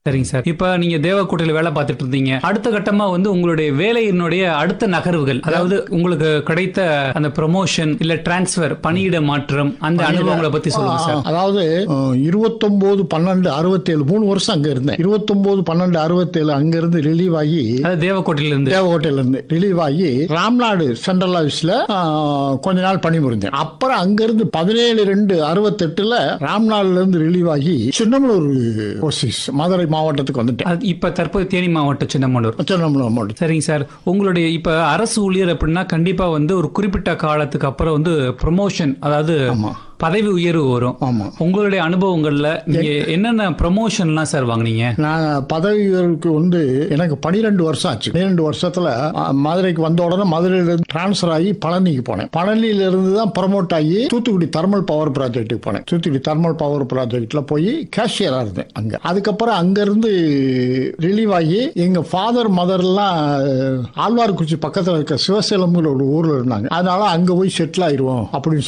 சரிங்க சார் இப்ப நீங்க தேவக்கோட்டையில வேலை பார்த்துட்டு இருந்தீங்க அடுத்த கட்டமா வந்து உங்களுடைய வேலையினுடைய அடுத்த நகர்வுகள் அதாவது உங்களுக்கு கிடைத்த அந்த ப்ரொமோஷன் இல்ல டிரான்ஸ்ஃபர் பணியிட மாற்றம் அந்த அனுபவங்களை பத்தி சொல்லுங்க சார் அதாவது இருபத்தொன்பது பன்னெண்டு அறுபத்தேழு மூணு வருஷம் அங்க இருந்தேன் இருபத்தொன்பது பன்னெண்டு அறுபத்தேழு அங்க இருந்து ரிலீவ் ஆகி அதாவது தேவக்கோட்டையில இருந்து தேவகோட்டையில இருந்து ரிலீவ் ஆகி ராம்நாடு சென்ட்ரல் ஆஃபீஸ்ல கொஞ்ச நாள் பணிபுரிந்தேன் அப்புறம் அங்க இருந்து பதினேழு ரெண்டு அறுபத்தெட்டுல ராம்நாடுல இருந்து ரிலீவ் ஆகி சின்னமலூர் ஓசிஸ் மதுரை மாவட்டத்துக்கு வந்துட்டேன் அது இப்ப தற்போது தேனி மாவட்டம் சின்னமனூர் சின்னமலூர் மாவட்டம் சரிங்க சார் உங்களுடைய இப்ப அரசு ஊழியர் அப்படின்னா கண்டிப்பா வந்து ஒரு குறிப்பிட்ட காலத்துக்கு அப்புறம் வந்து ப்ரொமோஷன் அதாவது ஆமா பதவி உயர்வு வரும் ஆமா உங்களுடைய அனுபவங்கள்ல நீங்க என்னென்ன ப்ரொமோஷன்லாம் சார் வாங்குனீங்க நான் பதவி உயர்வுக்கு வந்து எனக்கு பனிரெண்டு வருஷம் ஆச்சு பன்னிரெண்டு வருஷத்துல அ, மதுரைக்கு வந்த உடனே மதுரையில இருந்து டிரான்ஸ்ஃபர் ஆகி பழனிக்கு போனேன் பழனியில இருந்து தான் ப்ரமோட் ஆகி தூத்துக்குடி தெர்மல் பவர் ப்ராஜெக்ட்டுக்கு போனேன் தூத்துக்குடி தெர்மல் பவர் ப்ராஜெக்ட்ல போய் கேஷியரா இருந்தேன் அங்க அதுக்கப்புறம் அங்க இருந்து ரிலீவ் ஆகி எங்க ஃபாதர் மதர்லாம் ஆழ்வார்குறிச்சி பக்கத்துல இருக்க சிவசேலம்ங்கிற ஒரு ஊர்ல இருந்தாங்க அதனால அங்க போய் செட்டில் ஆயிருவோம் அப்படின்னு